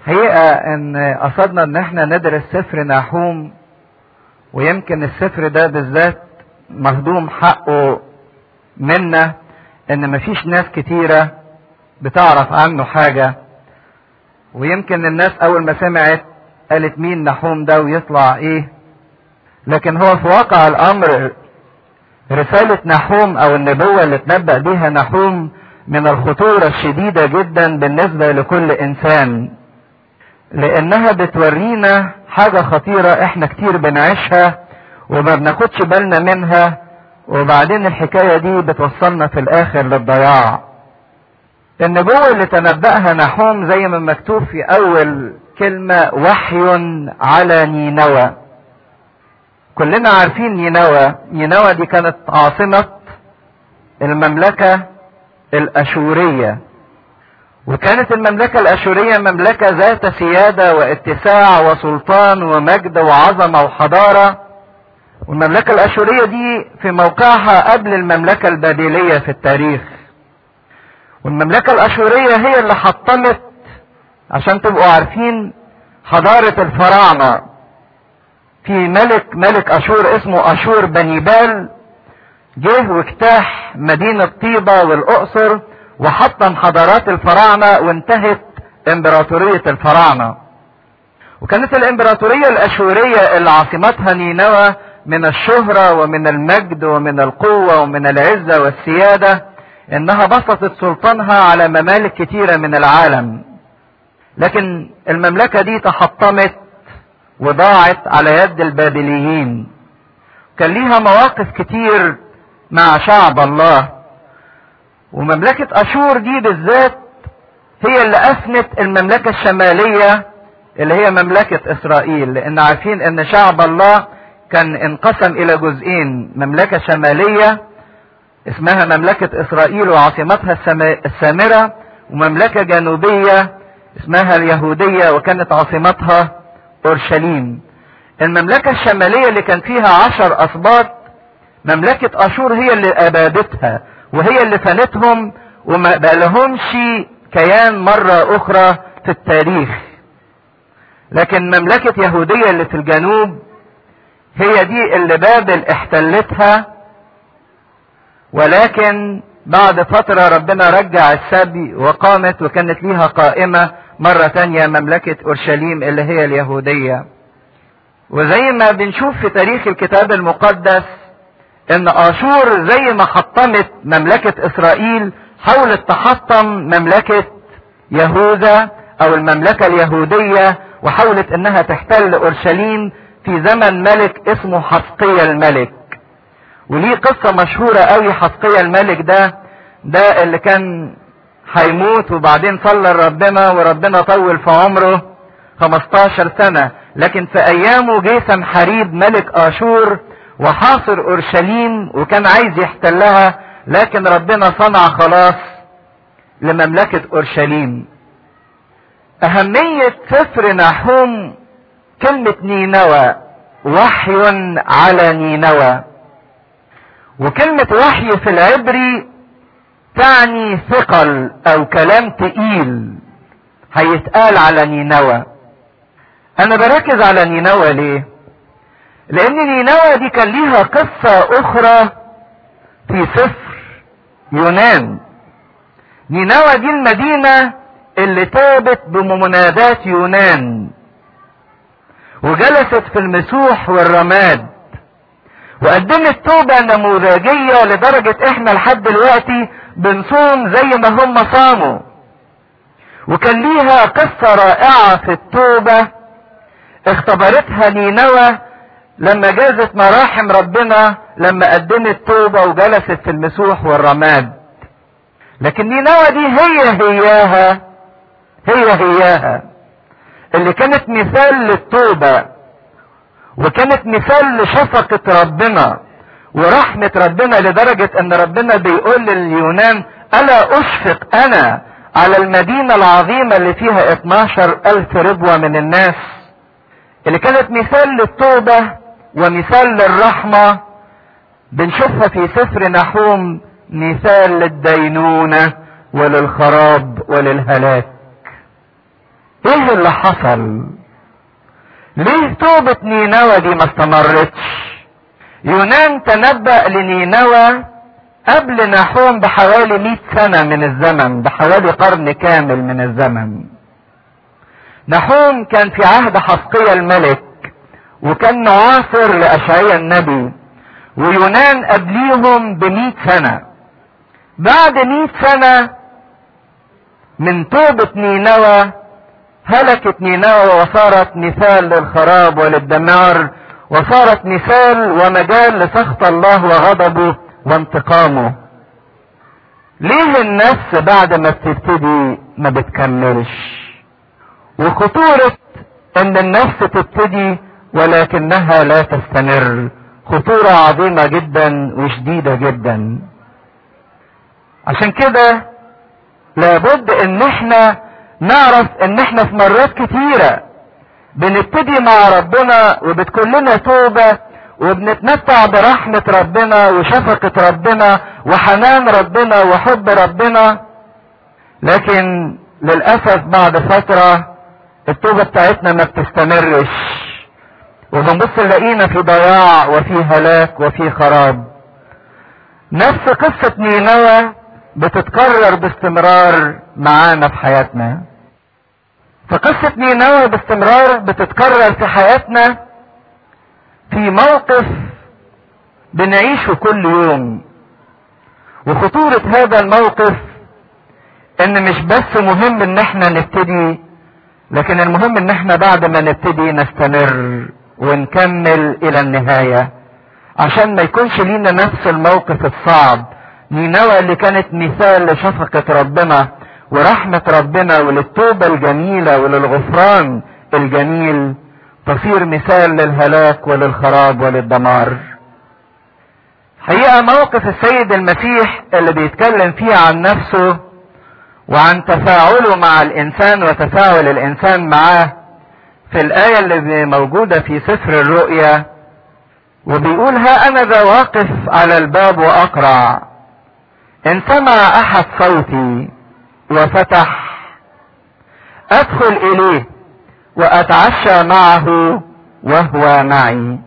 حقيقة ان قصدنا ان احنا ندرس سفر ناحوم ويمكن السفر ده بالذات مهضوم حقه منا ان مفيش ناس كتيرة بتعرف عنه حاجة ويمكن الناس اول ما سمعت قالت مين نحوم ده ويطلع ايه لكن هو في واقع الامر رسالة نحوم او النبوة اللي تنبأ بيها نحوم من الخطورة الشديدة جدا بالنسبة لكل انسان لانها بتورينا حاجة خطيرة احنا كتير بنعيشها وما بناخدش بالنا منها وبعدين الحكاية دي بتوصلنا في الاخر للضياع النبوة اللي تنبأها نحوم زي ما مكتوب في اول كلمة وحي على نينوى كلنا عارفين نينوى نينوى دي كانت عاصمة المملكة الاشورية وكانت المملكة الاشورية مملكة ذات سيادة واتساع وسلطان ومجد وعظمة وحضارة والمملكة الاشورية دي في موقعها قبل المملكة البابلية في التاريخ والمملكة الاشورية هي اللي حطمت عشان تبقوا عارفين حضارة الفراعنة في ملك ملك اشور اسمه اشور بنيبال جه واجتاح مدينة طيبة والاقصر وحطم حضارات الفراعنة وانتهت امبراطورية الفراعنة وكانت الامبراطورية الاشورية اللي عاصمتها نينوى من الشهرة ومن المجد ومن القوة ومن العزة والسيادة انها بسطت سلطانها على ممالك كتيرة من العالم لكن المملكة دي تحطمت وضاعت على يد البابليين كان ليها مواقف كتير مع شعب الله ومملكة اشور دي بالذات هي اللي افنت المملكة الشمالية اللي هي مملكة اسرائيل لان عارفين ان شعب الله كان انقسم الى جزئين مملكة شمالية اسمها مملكة اسرائيل وعاصمتها السامرة ومملكة جنوبية اسمها اليهودية وكانت عاصمتها اورشليم المملكة الشمالية اللي كان فيها عشر اسباط مملكة اشور هي اللي ابادتها وهي اللي فنتهم وما بقالهمش كيان مرة اخرى في التاريخ لكن مملكة يهودية اللي في الجنوب هي دي اللي بابل احتلتها ولكن بعد فترة ربنا رجع السبي وقامت وكانت ليها قائمة مرة تانية مملكة أورشليم اللي هي اليهودية وزي ما بنشوف في تاريخ الكتاب المقدس ان اشور زي ما حطمت مملكة اسرائيل حاولت تحطم مملكة يهوذا او المملكة اليهودية وحاولت انها تحتل اورشليم في زمن ملك اسمه حسقية الملك وليه قصة مشهورة قوي حسقية الملك ده ده اللي كان هيموت وبعدين صلى لربنا وربنا طول في عمره 15 سنة لكن في ايامه جه سنحريب ملك اشور وحاصر اورشليم وكان عايز يحتلها لكن ربنا صنع خلاص لمملكة اورشليم اهمية سفر نحوم كلمة نينوى وحي على نينوى وكلمة وحي في العبري تعني ثقل او كلام تقيل هيتقال على نينوى انا بركز على نينوى ليه لان نينوى دي كان ليها قصة اخرى في سفر يونان نينوى دي المدينة اللي تابت بمنادات يونان وجلست في المسوح والرماد وقدمت توبة نموذجية لدرجة احنا لحد دلوقتي بنصوم زي ما هم صاموا وكان ليها قصة رائعة في التوبة اختبرتها نينوى لما جازت مراحم ربنا لما قدمت توبة وجلست في المسوح والرماد لكن نينوى دي هي هياها هي هياها اللي كانت مثال للتوبة وكانت مثال لشفقة ربنا ورحمة ربنا لدرجة ان ربنا بيقول لليونان الا اشفق انا على المدينة العظيمة اللي فيها 12 الف ربوة من الناس اللي كانت مثال للتوبة ومثال للرحمة بنشوفها في سفر نحوم مثال للدينونة وللخراب وللهلاك ايه اللي حصل ليه توبة نينوى دي ما استمرتش يونان تنبأ لنينوى قبل نحوم بحوالي مئة سنة من الزمن بحوالي قرن كامل من الزمن نحوم كان في عهد حسقية الملك وكان معاصر لأشعياء النبي ويونان قبليهم بمئة سنة بعد مئة سنة من توبة نينوى هلكت نينوى وصارت مثال للخراب وللدمار وصارت مثال ومجال لسخط الله وغضبه وانتقامه ليه النفس بعد ما بتبتدي ما بتكملش وخطورة ان النفس تبتدي ولكنها لا تستمر خطورة عظيمة جدا وشديدة جدا عشان كده لابد ان احنا نعرف ان احنا في مرات كتيرة بنبتدي مع ربنا وبتكون لنا توبة وبنتمتع برحمة ربنا وشفقة ربنا وحنان ربنا وحب ربنا لكن للأسف بعد فترة التوبة بتاعتنا ما بتستمرش وبنبص نلاقينا في ضياع وفي هلاك وفي خراب نفس قصة نينوى بتتكرر باستمرار معانا في حياتنا فقصة نينوى باستمرار بتتكرر في حياتنا في موقف بنعيشه كل يوم وخطورة هذا الموقف ان مش بس مهم ان احنا نبتدي لكن المهم ان احنا بعد ما نبتدي نستمر ونكمل الى النهاية عشان ما يكونش لينا نفس الموقف الصعب نينوى اللي كانت مثال لشفقة ربنا ورحمة ربنا وللتوبة الجميلة وللغفران الجميل تصير مثال للهلاك وللخراب وللدمار حقيقة موقف السيد المسيح اللي بيتكلم فيه عن نفسه وعن تفاعله مع الانسان وتفاعل الانسان معاه في الآية اللي موجودة في سفر الرؤيا وبيقول ها أنا ذا واقف على الباب وأقرع إن سمع أحد صوتي وفتح أدخل إليه وأتعشى معه وهو معي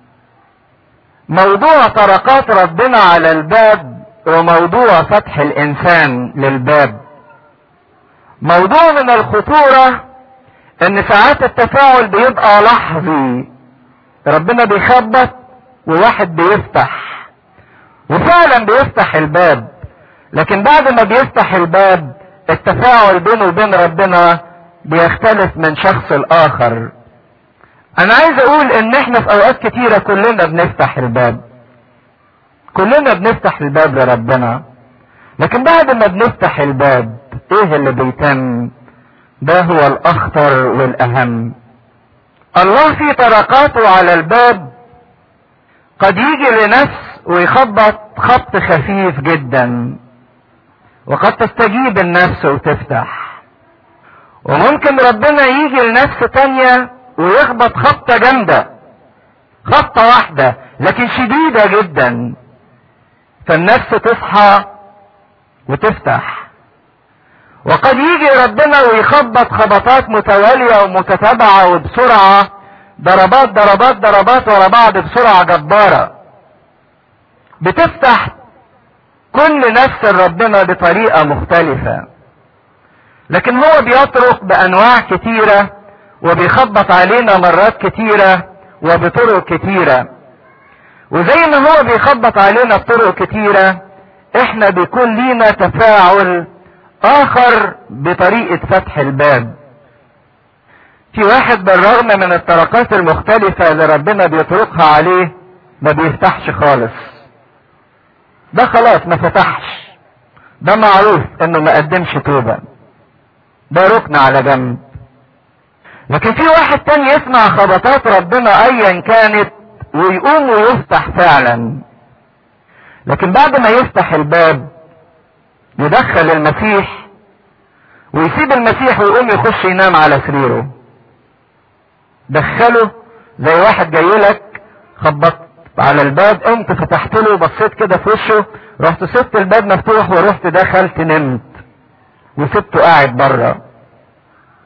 موضوع طرقات ربنا على الباب وموضوع فتح الإنسان للباب موضوع من الخطورة ان ساعات التفاعل بيبقى لحظي ربنا بيخبط وواحد بيفتح وفعلا بيفتح الباب لكن بعد ما بيفتح الباب التفاعل بينه وبين ربنا بيختلف من شخص لاخر انا عايز اقول ان احنا في اوقات كتيرة كلنا بنفتح الباب كلنا بنفتح الباب لربنا لكن بعد ما بنفتح الباب ايه اللي بيتم ده هو الاخطر والاهم الله في طرقاته على الباب قد يجي لنفس ويخبط خبط خفيف جدا وقد تستجيب النفس وتفتح وممكن ربنا يجي لنفس تانية ويخبط خبطة جامدة خبطة واحدة لكن شديدة جدا فالنفس تصحى وتفتح وقد يجي ربنا ويخبط خبطات متوالية ومتتابعة وبسرعة ضربات ضربات ضربات ورا بعض بسرعة جبارة بتفتح كل نفس ربنا بطريقة مختلفة لكن هو بيطرق بأنواع كتيرة وبيخبط علينا مرات كتيرة وبطرق كتيرة وزي ما هو بيخبط علينا بطرق كتيرة احنا بيكون لينا تفاعل اخر بطريقة فتح الباب في واحد بالرغم من الطرقات المختلفة اللي ربنا بيطرقها عليه ما بيفتحش خالص ده خلاص ما فتحش ده معروف انه ما قدمش توبة ده ركن على جنب لكن في واحد تاني يسمع خبطات ربنا ايا كانت ويقوم ويفتح فعلا لكن بعد ما يفتح الباب يدخل المسيح ويسيب المسيح ويقوم يخش ينام على سريره دخله زي واحد جاي لك خبطت على الباب قمت فتحت له بصيت كده في وشه رحت سبت الباب مفتوح ورحت دخلت نمت وسبته قاعد بره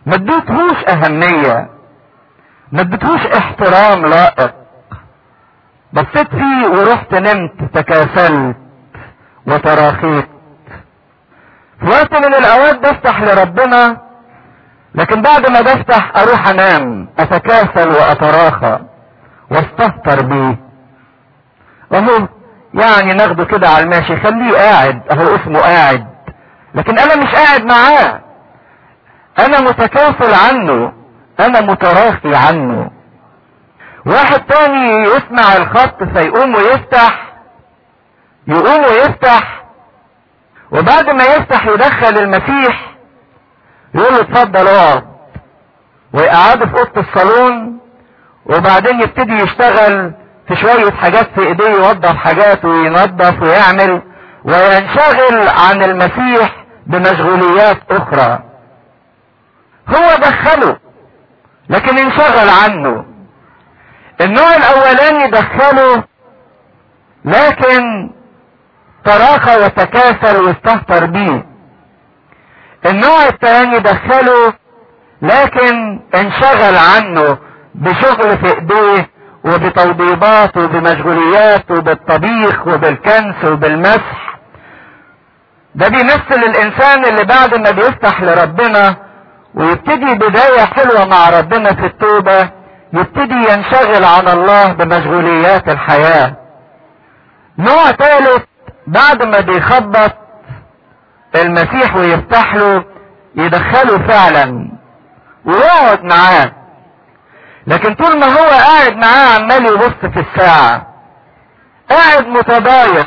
ما اديتهوش اهمية ما اديتهوش احترام لائق بصيت فيه ورحت نمت تكاسلت وتراخيت في وقت من الاوقات بفتح لربنا لكن بعد ما بفتح اروح انام اتكاسل واتراخى واستهتر بيه اهو يعني ناخده كده على الماشي خليه قاعد اهو اسمه قاعد لكن انا مش قاعد معاه انا متكاسل عنه انا متراخي عنه واحد تاني يسمع الخط فيقوم ويفتح يقوم ويفتح وبعد ما يفتح يدخل المسيح يقول له اتفضل اقعد ويقعده في اوضه الصالون وبعدين يبتدي يشتغل في شوية حاجات في ايديه يوضب حاجات وينظف ويعمل وينشغل عن المسيح بمشغوليات اخرى هو دخله لكن انشغل عنه النوع الاولاني دخله لكن تراخى وتكاثر واستهتر بيه النوع الثاني دخله لكن انشغل عنه بشغل في ايديه وبتوضيبات وبمشغوليات وبالطبيخ وبالكنس وبالمسح ده بيمثل الانسان اللي بعد ما بيفتح لربنا ويبتدي بداية حلوة مع ربنا في التوبة يبتدي ينشغل عن الله بمشغوليات الحياة نوع ثالث بعد ما بيخبط المسيح ويفتح له يدخله فعلا ويقعد معاه لكن طول ما هو قاعد معاه عمال يبص في الساعة قاعد متضايق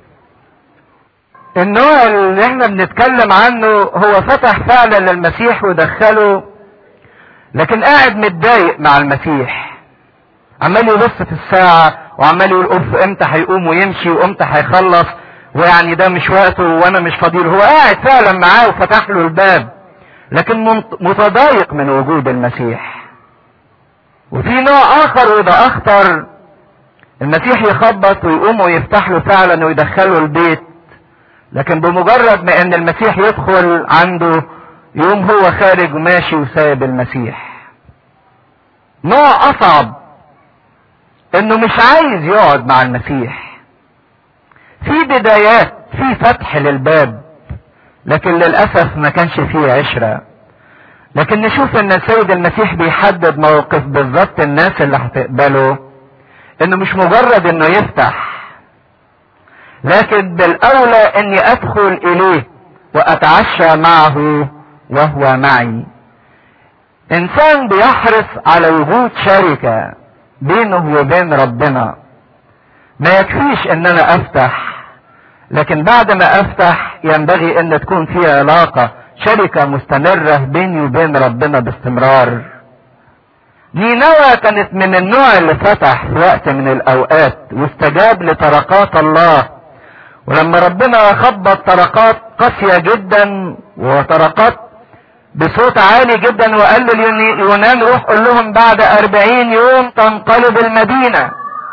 النوع اللي احنا بنتكلم عنه هو فتح فعلا للمسيح ودخله لكن قاعد متضايق مع المسيح عمال يبص في الساعة وعمال يقول اوف امتى هيقوم ويمشي وامتى هيخلص ويعني ده مش وقته وانا مش فضيل هو قاعد فعلا معاه وفتح له الباب لكن متضايق من وجود المسيح وفي نوع اخر وده اخطر المسيح يخبط ويقوم ويفتح له فعلا ويدخله البيت لكن بمجرد ما ان المسيح يدخل عنده يقوم هو خارج وماشي وسايب المسيح نوع اصعب انه مش عايز يقعد مع المسيح في بدايات في فتح للباب لكن للاسف ما كانش فيه عشره لكن نشوف ان السيد المسيح بيحدد موقف بالظبط الناس اللي هتقبله انه مش مجرد انه يفتح لكن بالاولى اني ادخل اليه واتعشى معه وهو معي انسان بيحرص على وجود شركة بينه وبين ربنا ما يكفيش ان انا افتح لكن بعد ما افتح ينبغي ان تكون في علاقة شركة مستمرة بيني وبين ربنا باستمرار نينوى كانت من النوع اللي فتح في وقت من الاوقات واستجاب لطرقات الله ولما ربنا خبط طرقات قاسية جدا وطرقات بصوت عالي جدا وقال لليونان روح قول لهم بعد أربعين يوم تنقلب المدينة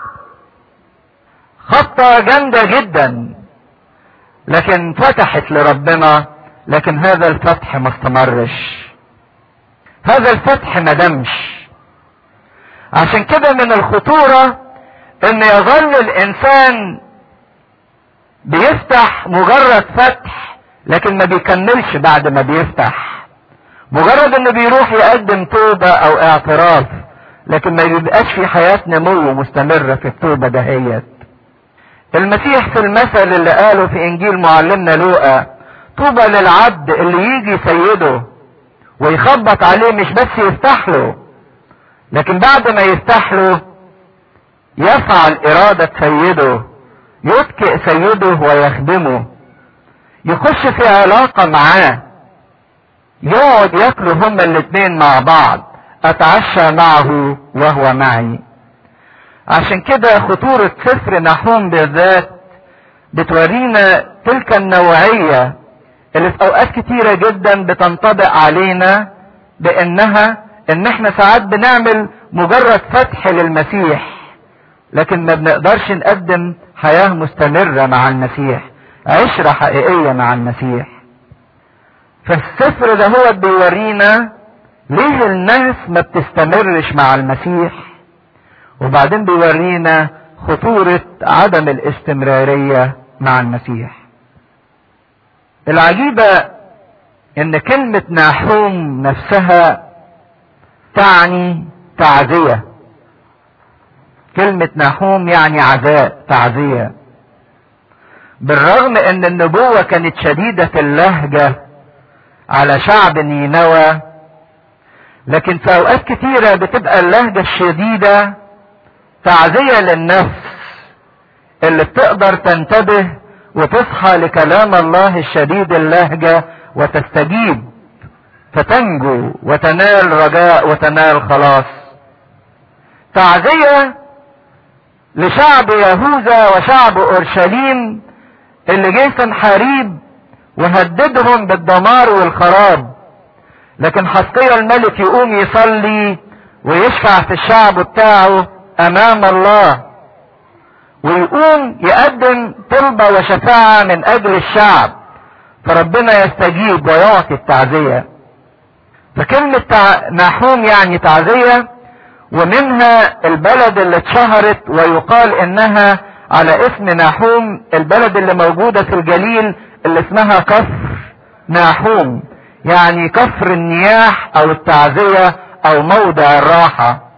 خطة جامدة جدا لكن فتحت لربنا لكن هذا الفتح ما استمرش هذا الفتح ما دمش عشان كده من الخطورة ان يظل الانسان بيفتح مجرد فتح لكن ما بيكملش بعد ما بيفتح مجرد انه بيروح يقدم توبة او اعتراف لكن ما بيبقاش في حياة نمو مستمرة في التوبة دهيت المسيح في المثل اللي قاله في انجيل معلمنا لوقا طوبى للعبد اللي يجي سيده ويخبط عليه مش بس يفتح له لكن بعد ما يفتح له يفعل ارادة سيده يتكئ سيده ويخدمه يخش في علاقة معاه يقعد ياكلوا هما الاتنين مع بعض اتعشى معه وهو معي عشان كده خطورة سفر نحوم بالذات بتورينا تلك النوعية اللي في اوقات كتيرة جدا بتنطبق علينا بانها ان احنا ساعات بنعمل مجرد فتح للمسيح لكن ما بنقدرش نقدم حياة مستمرة مع المسيح عشرة حقيقية مع المسيح فالسفر ده هو بيورينا ليه الناس ما بتستمرش مع المسيح وبعدين بيورينا خطورة عدم الاستمرارية مع المسيح العجيبة ان كلمة ناحوم نفسها تعني تعزية كلمة ناحوم يعني عزاء تعزية بالرغم ان النبوة كانت شديدة اللهجة على شعب نينوى لكن في اوقات كتيرة بتبقى اللهجة الشديدة تعزية للنفس اللي بتقدر تنتبه وتصحى لكلام الله الشديد اللهجة وتستجيب فتنجو وتنال رجاء وتنال خلاص تعزية لشعب يهوذا وشعب اورشليم اللي جه سنحاريب وهددهم بالدمار والخراب لكن حسقيا الملك يقوم يصلي ويشفع في الشعب بتاعه امام الله ويقوم يقدم طلبة وشفاعة من اجل الشعب فربنا يستجيب ويعطي التعزية فكلمة تع... ناحوم يعني تعزية ومنها البلد اللي اتشهرت ويقال انها على اسم ناحوم البلد اللي موجودة في الجليل اللي اسمها كفر ناحوم يعني كفر النياح او التعزية او موضع الراحة